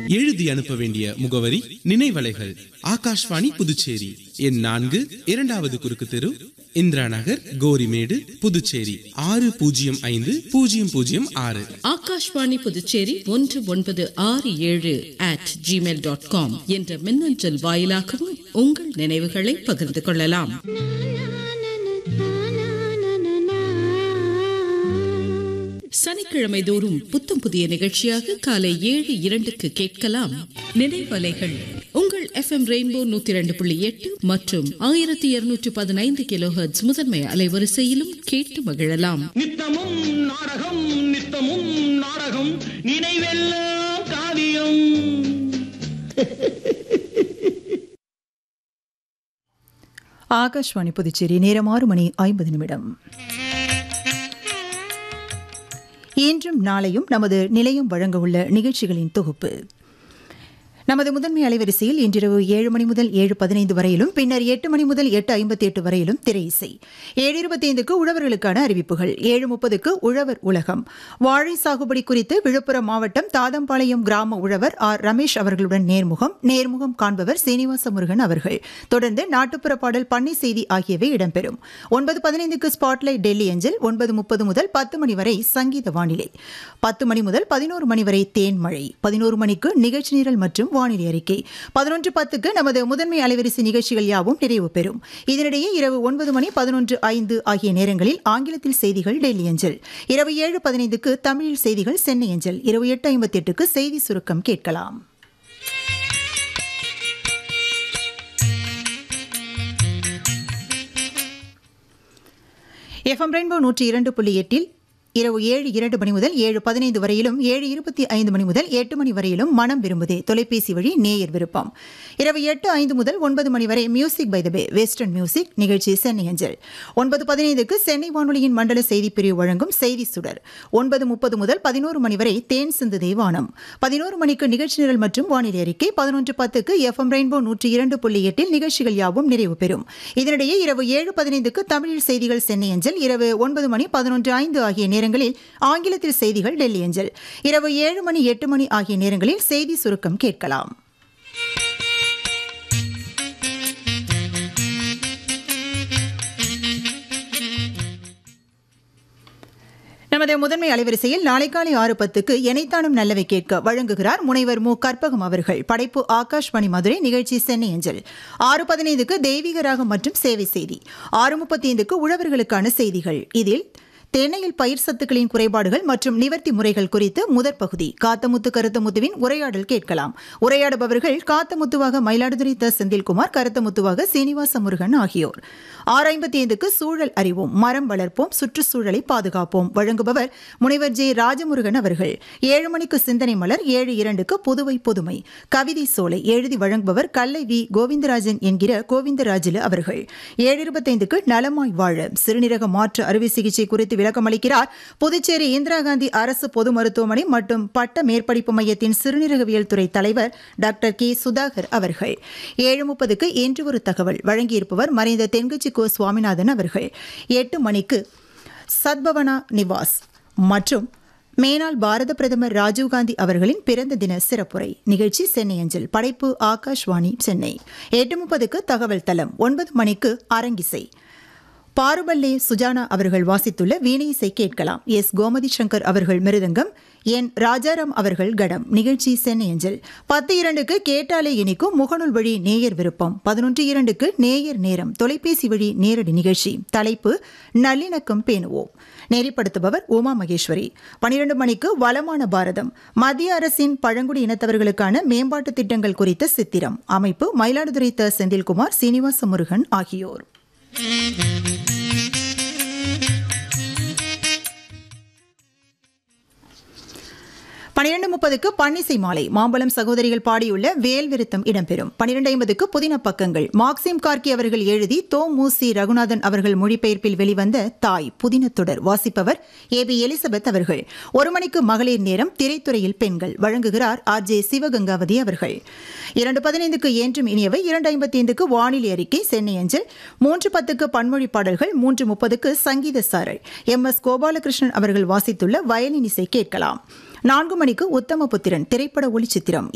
எழுதி அனுப்ப வேண்டிய முகவரி நினைவலைகள் ஆகாஷ்வாணி புதுச்சேரி எண் நான்கு இரண்டாவது குறுக்கு தெரு இந்திரா நகர் கோரிமேடு புதுச்சேரி ஆறு பூஜ்ஜியம் ஐந்து பூஜ்ஜியம் பூஜ்ஜியம் ஆறு ஆகாஷ்வாணி புதுச்சேரி ஒன்று ஒன்பது ஆறு ஏழு அட் ஜிமெயில் டாட் காம் என்ற மின்னஞ்சல் வாயிலாகவும் உங்கள் நினைவுகளை பகிர்ந்து கொள்ளலாம் சனிக்கிழமை தோறும் புத்தம் புதிய நிகழ்ச்சியாக காலை ஏழு இரண்டுக்கு கேட்கலாம் நினைவலைகள் உங்கள் எஃப்எம் ரெயின்போ நூத்தி இரண்டு புள்ளி எட்டு மற்றும் ஆயிரத்தி இருநூற்றி பதினைந்து கிலோஹெர்ட்ஸ் முதன்மை அலைவரிசையிலும் கேட்டு மகிழலாம் நித்தமும் நாடகம் நித்தமும் நாடகம் நினைவெல்லாம் காவியம் ஆகாஷ்வாணி புதுச்சேரி நேரம் ஆறு மணி ஐம்பது நிமிடம் இன்றும் நாளையும் நமது நிலையம் வழங்க உள்ள நிகழ்ச்சிகளின் தொகுப்பு நமது முதன்மை அலைவரிசையில் இன்றிரவு ஏழு மணி முதல் ஏழு பதினைந்து வரையிலும் பின்னர் எட்டு மணி முதல் எட்டு ஐம்பத்தி எட்டு வரையிலும் திரை இசை ஏழு இருபத்தைந்துக்கு உழவர்களுக்கான அறிவிப்புகள் ஏழு முப்பதுக்கு உழவர் உலகம் வாழை சாகுபடி குறித்து விழுப்புரம் மாவட்டம் தாதம்பாளையம் கிராம உழவர் ஆர் ரமேஷ் அவர்களுடன் நேர்முகம் நேர்முகம் காண்பவர் சீனிவாச முருகன் அவர்கள் தொடர்ந்து நாட்டுப்புற பாடல் பண்ணை செய்தி ஆகியவை இடம்பெறும் ஒன்பது பதினைந்துக்கு ஸ்பாட்லைட் டெல்லி அஞ்சல் ஒன்பது முப்பது முதல் பத்து மணி வரை சங்கீத வானிலை பத்து மணி முதல் பதினோரு மணி வரை தேன்மழை பதினோரு மணிக்கு நிகழ்ச்சி நிரல் மற்றும் வானிலை அறிக்கை பதினொன்று பத்துக்கு நமது முதன்மை அலைவரிசை நிகழ்ச்சிகள் யாவும் நிறைவு பெறும் இதனிடையே இரவு ஒன்பது மணி பதினொன்று ஐந்து ஆகிய நேரங்களில் ஆங்கிலத்தில் செய்திகள் டெல்லி அஞ்சல் இரவு ஏழு பதினைந்துக்கு தமிழில் செய்திகள் சென்னை அஞ்சல் இரவு எட்டு ஐம்பத்தி எட்டுக்கு செய்தி சுருக்கம் கேட்கலாம் எஃப்எம் ரெயின்போ நூற்றி இரண்டு புள்ளி எட்டில் இரவு ஏழு இரண்டு மணி முதல் ஏழு பதினைந்து வரையிலும் ஏழு இருபத்தி ஐந்து மணி முதல் எட்டு மணி வரையிலும் மனம் விரும்புதே தொலைபேசி வழி நேயர் விருப்பம் இரவு எட்டு ஐந்து முதல் ஒன்பது மணி வரை music by the bay western music நிகழ்ச்சி சென்னை அஞ்சல் ஒன்பது பதினைந்துக்கு சென்னை வானொலியின் மண்டல செய்தி பிரிவு வழங்கும் செய்தி சுடர் ஒன்பது முப்பது முதல் பதினோரு மணி வரை தேன் சிந்து தேவானம் பதினோரு மணிக்கு நிகழ்ச்சி நிரல் மற்றும் வானிலை அறிக்கை பதினொன்று பத்துக்கு எஃப்எம் ரெயின்போ நூற்றி இரண்டு புள்ளி எட்டில் நிகழ்ச்சிகள் யாவும் நிறைவு பெறும் இதனிடையே இரவு ஏழு பதினைந்துக்கு தமிழில் செய்திகள் சென்னை அஞ்சல் இரவு ஒன்பது மணி பதினொன்று ஐந்து ஆகிய நேரங்களில் ஆங்கிலத்தில் செய்திகள் டெல்லி அஞ்சல் இரவு ஏழு மணி எட்டு மணி ஆகிய நேரங்களில் செய்தி சுருக்கம் கேட்கலாம் நமது முதன்மை அலைவரிசையில் நாளை காலை ஆறு பத்துக்கு எனைத்தானும் நல்லவை கேட்க வழங்குகிறார் முனைவர் மு கற்பகம் அவர்கள் படைப்பு ஆகாஷ்வாணி மதுரை நிகழ்ச்சி சென்னை அஞ்சல் ஆறு பதினைந்துக்கு தெய்வீக ராகம் மற்றும் சேவை செய்தி ஆறு முப்பத்தி ஐந்துக்கு உழவர்களுக்கான செய்திகள் இதில் தென்னையில் பயிர் சத்துக்களின் குறைபாடுகள் மற்றும் நிவர்த்தி முறைகள் குறித்து முதற் பகுதி காத்தமுத்து கருத்தமுத்துவின் உரையாடல் கேட்கலாம் உரையாடுபவர்கள் காத்தமுத்துவாக மயிலாடுதுறை த செந்தில்குமார் கருத்தமுத்துவாக சீனிவாச முருகன் ஆகியோர் ஆறு ஐம்பத்தி ஐந்துக்கு சூழல் அறிவோம் மரம் வளர்ப்போம் சுற்றுச்சூழலை பாதுகாப்போம் வழங்குபவர் முனைவர் ஜே ராஜமுருகன் அவர்கள் ஏழு மணிக்கு சிந்தனை மலர் ஏழு இரண்டுக்கு புதுவை புதுமை கவிதை சோலை எழுதி வழங்குபவர் கல்லை வி கோவிந்தராஜன் என்கிற கோவிந்தராஜிலு அவர்கள் ஏழு இருபத்தைந்துக்கு நலமாய் வாழ சிறுநீரக மாற்று அறுவை சிகிச்சை குறித்து விளக்கம் அளிக்கிறார் புதுச்சேரி இந்திரா காந்தி அரசு பொது மருத்துவமனை மற்றும் பட்ட மேற்படிப்பு மையத்தின் சிறுநீரகவியல் துறை தலைவர் டாக்டர் கே சுதாகர் அவர்கள் ஏழு முப்பதுக்கு என்று ஒரு தகவல் வழங்கியிருப்பவர் மறைந்த தென்கட்சி கோ சுவாமிநாதன் அவர்கள் எட்டு மணிக்கு சத்பவனா நிவாஸ் மற்றும் மேனாள் பாரத பிரதமர் ராஜீவ்காந்தி அவர்களின் பிறந்த தின சிறப்புரை நிகழ்ச்சி சென்னை அஞ்சல் படைப்பு ஆகாஷ்வாணி சென்னை எட்டு முப்பதுக்கு தகவல் தளம் ஒன்பது மணிக்கு அரங்கிசை பாருபல்லே சுஜானா அவர்கள் வாசித்துள்ள வீணை இசை கேட்கலாம் எஸ் கோமதி சங்கர் அவர்கள் மிருதங்கம் என் ராஜாராம் அவர்கள் கடம் நிகழ்ச்சி சென்னை அஞ்சல் பத்து இரண்டுக்கு கேட்டாலே இனிக்கும் முகநூல் வழி நேயர் விருப்பம் பதினொன்று இரண்டுக்கு நேயர் நேரம் தொலைபேசி வழி நேரடி நிகழ்ச்சி தலைப்பு நல்லிணக்கம் பேணுவோம் நெறிப்படுத்துபவர் உமா மகேஸ்வரி பனிரெண்டு மணிக்கு வளமான பாரதம் மத்திய அரசின் பழங்குடி இனத்தவர்களுக்கான மேம்பாட்டு திட்டங்கள் குறித்த சித்திரம் அமைப்பு மயிலாடுதுறை த செந்தில்குமார் சீனிவாச முருகன் ஆகியோர் பனிரெண்டு முப்பதுக்கு பன்னிசை மாலை மாம்பழம் சகோதரிகள் பாடியுள்ள வேல் விருத்தம் இடம்பெறும் பனிரெண்டு ஐம்பதுக்கு புதின பக்கங்கள் மார்க்சிம் கார்கி அவர்கள் எழுதி தோ மூசி ரகுநாதன் அவர்கள் மொழிபெயர்ப்பில் வெளிவந்த தாய் புதின தொடர் வாசிப்பவர் ஏ பி எலிசபெத் அவர்கள் ஒரு மணிக்கு மகளிர் நேரம் திரைத்துறையில் பெண்கள் வழங்குகிறார் ஆர் ஜே சிவகங்காவதி அவர்கள் இரண்டு பதினைந்துக்கு என்றும் இனியவை இரண்டு ஐம்பத்தி ஐந்துக்கு வானிலை அறிக்கை சென்னை அஞ்சல் மூன்று பத்துக்கு பன்மொழி பாடல்கள் மூன்று முப்பதுக்கு சங்கீத சாரல் எம் எஸ் கோபாலகிருஷ்ணன் அவர்கள் வாசித்துள்ள வயலின் இசை கேட்கலாம் நான்கு மணிக்கு உத்தமபுத்திரன் திரைப்பட ஒளிச்சித்திரம்